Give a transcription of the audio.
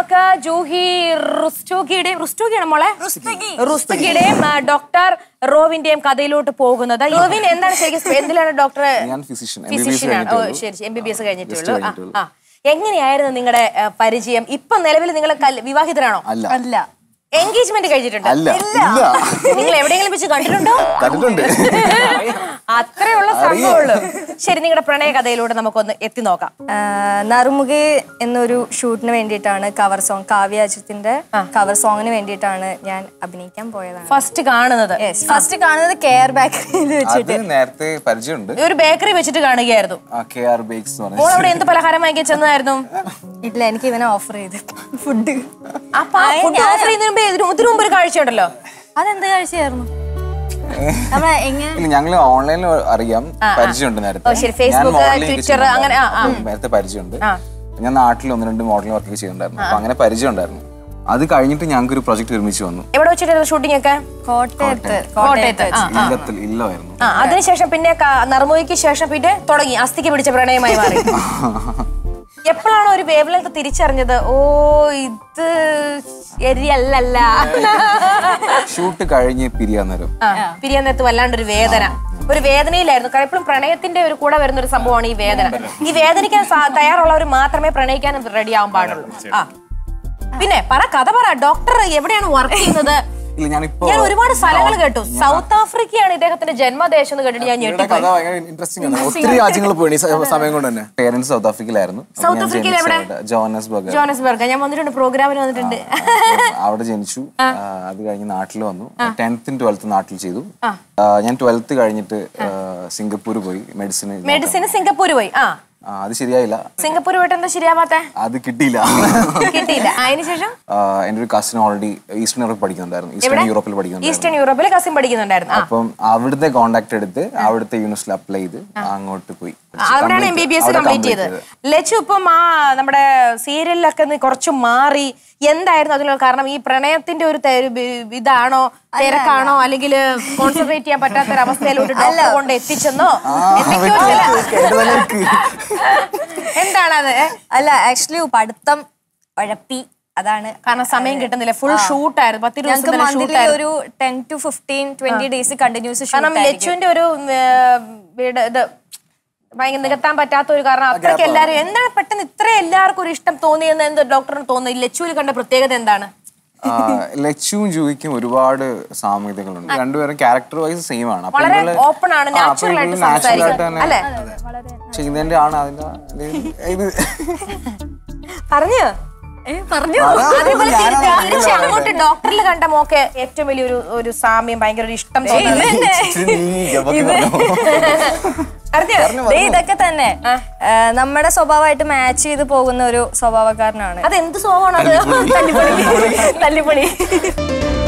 നമുക്ക് ജൂഹി റുസ്റ്റോഗിയുടെയും റുസ്റ്റോഗിയാണ് മോളെ റുസ്തഗിയുടെയും ആ, ഡോക്ടർ റോവിന്റെയും കഥയിലോട്ട് പോകുന്നത് റോവിൻ എന്താണ് ശരിക്കും എന്തിലാണ് ഡോക്ടർ ഞാൻ physician, MBBS ഫിസിഷ്യൻ ആണ് ഓ കഴിഞ്ഞിട്ടേ ശരി എം ബി ബി എസ് കഴിഞ്ഞിട്ടുള്ളൂ Just ആ, കഴിഞ്ഞിട്ടുള്ളൂ. ആ എങ്ങനെയായിരുന്നു നിങ്ങളുടെ ആ, പരിചയം ഇപ്പൊ നിലവിൽ നിങ്ങൾ കല്- വിവാഹിതരാണോ അല്ല അല്ല എൻഗേജ്മെന്റ് കഴിച്ചിട്ടുണ്ട് അല്ല ഇല്ല നിങ്ങൾ എവിടെയെങ്കിലും വെച്ച് കണ്ടിട്ടുണ്ടോ കണ്ടിട്ടുണ്ട് അത്രയുള്ള സംഭവമുള്ളൂ ശരി നിങ്ങളുടെ പ്രണയ കഥയിലൂടെ നമുക്കൊന്ന് എത്തി നോക്കാം നറുമുഖി എന്നൊരു ഷൂട്ടിന് വേണ്ടിയിട്ടാണ് കവർ സോങ് കാവ്യാജത്തിന്റെ കവർ സോങ്ങിന് വേണ്ടിയിട്ടാണ് ഞാൻ അഭിനയിക്കാൻ പോയതാണ് ഫസ്റ്റ് കാണുന്നത് ഫസ്റ്റ് കാണുന്നത് കെയർ ബാക്കറിയിൽ വെച്ചിട്ട് അത് നേരത്തെ പരിചയമുണ്ട് ഒരു ബേക്കറി വെച്ചിട്ട് കാണുകയായിരുന്നു കെ ആർ ബേക്സ് എന്ന് മോൾ പറഞ്ഞ അവിടെ എന്ത് പലഹാരം വാങ്ങിക്കാൻ ചെന്നതായിരുന്നു ഇല്ല എനിക്ക് ഇവനെ ഓഫർ ചെയ്ത് ഫുഡ് അപ്പൊ ആ food offer ചെയ്യുന്നതിന് മുമ്പ് ഇതിനു ഇതിനു മുമ്പ് ഒരു കാഴ്ചയുണ്ടല്ലോ അതെന്ത് കാഴ്ചയായിരുന്നു നമ്മ എങ്ങനെ ഇല്ല ഞങ്ങള് ഓൺലൈനിൽ അറിയാം പരിചയമുണ്ട് നേരത്തെ ഓ, ശരി. ഞാൻ Facebook, modeling ഒക്കെ Twitter, ചെയ്യുന്നുണ്ടായിരുന്നു. അങ്ങനെ, ആ, ആ. ഉം, നേരത്തെ പരിചയമുണ്ട് ഞാൻ നാട്ടിൽ ഒന്ന് രണ്ട് മോഡലിംഗ് വർക്ക് ചെയ്യുന്നുണ്ടായിരുന്നു അപ്പൊ അങ്ങനെ പരിചയം ഉണ്ടായിരുന്നു അത് കഴിഞ്ഞിട്ട് ഞങ്ങൾക്ക് ഒരു പ്രൊജക്ട് ഒരുമിച്ച് വന്നു എവിടെ വെച്ചിട്ടായിരുന്നു ഷൂട്ടിംഗ് ഒക്കെ കോട്ടയത്ത് കോട്ടയത്ത് ആ, ആ. ഇല്ലത്തിൽ ഇല്ലമായിരുന്നു ആ അതിനുശേഷം പിന്നെ നർമോയ്ക്ക് ശേഷം പിന്നെ തുടങ്ങി അസ്ഥിക്ക് പിടിച്ച പ്രണയമായി മാറി എപ്പോഴാണ് ഒരു വേവ് ലെങ്ത് തിരിച്ചറിഞ്ഞത് ഓ ഇത് ശരിയല്ലല്ല ഷൂട്ട് കഴിഞ്ഞ് പിരിയാൻ നേരം ആ, പിരിയാൻ നേരത്ത് വല്ലാണ്ടൊരു വേദന ഒരു വേദനയിലായിരുന്നു കാരണം എപ്പോഴും പ്രണയത്തിന്റെ ഒരു കൂടെ വരുന്ന ഒരു സംഭവമാണ് ഈ വേദന ഈ വേദനിക്കാൻ സാ- തയ്യാറുള്ളവർ മാത്രമേ പ്രണയിക്കാൻ റെഡി ആവാൻ പാടുള്ളൂ ആ പിന്നെ പറ കഥ പറ ഡോക്ടർ എവിടെയാണ് വർക്ക് ചെയ്യുന്നത് ഇല്ല ഞാനിപ്പോ ഞാൻ ഒരുപാട് സ്ഥലങ്ങൾ കേട്ടു സൗത്ത് ആഫ്രിക്കയാണ് ഇദ്ദേഹത്തിന്റെ ജന്മദേശം എന്ന് കേട്ടിട്ട് ഞാൻ ഇവരുടെ ഞെട്ടിപ്പോയി കഥ ഭയങ്കര ഇൻട്രസ്റ്റിംഗ് ആണ് ഒത്തിരി രാജ്യങ്ങൾ പോയി ഈ സ- സമയം കൊണ്ട് തന്നെ പേരൻസ് സൗത്ത് ആഫ്രിക്കയിലായിരുന്നു അപ്പൊ സൗത്ത് ഞാൻ ആഫ്രിക്കയിൽ ജനിച്ചത് എവിടെ? അവിടെ. ജോഹന്നസ്ബർഗ് ജോനസ്ബർഗ് ഞാൻ വന്നിട്ടുണ്ട് പ്രോഗ്രാമിന് വന്നിട്ടുണ്ട് അവിടെ ജനിച്ചു ആ, അത് കഴിഞ്ഞ് നാട്ടിൽ വന്നു ടെൻത്തും ട്വൽത്തും നാട്ടിൽ ചെയ്തു ആ, ഞാൻ ട്വൽത്ത് കഴിഞ്ഞിട്ട് സിംഗപ്പൂർ പോയി മെഡിസിൻ മെഡിസിന് സിംഗപ്പൂർ പോയി ആ അത് ശരിയായില്ല സിംഗപ്പൂർ പോയിട്ട് എന്താ ശരിയാവാത്തെ അത് കിട്ടിയില്ല കിട്ടിയില്ല അതിനുശേഷം ആ, എൻ്റെ ഒരു കസിൻ ഓൾറെഡി ഈസ്റ്റേൺ യൂറോപ്പ് പഠിക്കുന്നുണ്ടായിരുന്നു ഈസ്റ്റേൺ യൂറോപ്പിൽ പഠിക്കുന്നുണ്ടായിരുന്നു ഈസ്റ്റേൺ യൂറോപ്പിൽ കസിൻ പഠിക്കുന്നുണ്ടായിരുന്നു ആ അപ്പം അവിടുത്തെ കോണ്ടാക്ട് എടുത്ത് അവിടുത്തെ യൂണിവേഴ്സിറ്റിയിൽ അപ്ലൈ ചെയ്ത് അങ്ങോട്ട് പോയി അവിടെയാണ് എം ബി ബി എസ് അവിടെ കംപ്ലീറ്റ് complete ചെയ്തത് ലച്ചു ഇപ്പം ആ നമ്മുടെ സീരിയലിലൊക്കെ ഒന്ന് കുറച്ച് മാറി എന്തായിരുന്നു അതിനുള്ള കാരണം ഈ പ്രണയത്തിന്റെ ഒരു തെ- ബി- ഇതാണോ തിരക്കാണോ അല്ലെങ്കിൽ കോൺസെൻട്രേറ്റ് ചെയ്യാൻ പറ്റാത്ത ഒരു അവസ്ഥയിലോട്ട് ഡോക്ടർ കൊണ്ട് എത്തിച്ചെന്നോ എന്തൊക്കെയോ ചില- എന്താണത് അല്ല ആക്ച്വലി പഠിത്തം ഉഴപ്പി അതാണ് കാരണം സമയം കിട്ടുന്നില്ല ഫുൾ ഷൂട്ടായിരുന്നു പത്ത് ഞങ്ങൾക്ക് ദിവസം മന്ത്ലി ഷൂട്ടായിരുന്നു ഒരു ten to fifteen twenty days continuous കാരണം ലച്ചുവിന്റെ ഒരു ഏർ, വീട് ഇത് ഭയങ്കര നികത്താൻ പറ്റാത്ത ഒരു കാരണം അത്രയ്ക്ക് എല്ലാരും എന്താണ് പെട്ടെന്ന് ഇത്ര എല്ലാവർക്കും ഒരു ഇഷ്ടം തോന്നിയെന്ന് എന്ത് ഡോക്ടറിന് തോന്നി ലച്ചുവിൽ കണ്ട പ്രത്യേകത എന്താണ് ആ, ലച്ചുവും ജൂഹിക്കും ഒരുപാട് സാമ്യതകളുണ്ട് രണ്ടുപേരും ക്യാരക്ടർ വൈസ് സെയിം ആണ് അപ്പൊ വളരെ ഇവള് open ആണ്, ആ, അപ്പൊ natural ആയിട്ട് ഇവള് natural സംസാരിക്കും. ആയിട്ട് തന്നെ അല്ലേ? ചെയ്യുന്നതിന്റെ ആണ് അതിന്റെ ഇത് പറഞ്ഞു പറഞ്ഞു അതേപോലെ തിരിച്ച് തിരിച്ച് അങ്ങോട്ട് ഡോക്ടറിൽ കണ്ട മോക്ക് ഏറ്റവും വലിയൊരു ഒരു സാമ്യം ഭയങ്കര ഒരു ഇഷ്ടം തോന്നുന്നത് ഇച്ചിരി നീ ഗബക്ക് പറഞ്ഞോ. അറിഞ്ഞോ ദേ ഇതൊക്കെ തന്നെ ആ, നമ്മുടെ സ്വഭാവമായിട്ട് മാച്ച് ചെയ്ത് പോകുന്ന ഒരു സ്വഭാവക്കാരനാണ് അത് എന്ത് സ്വഭാവമാണ് അത് തല്ലിപ്പൊളി തല്ലിപ്പൊളി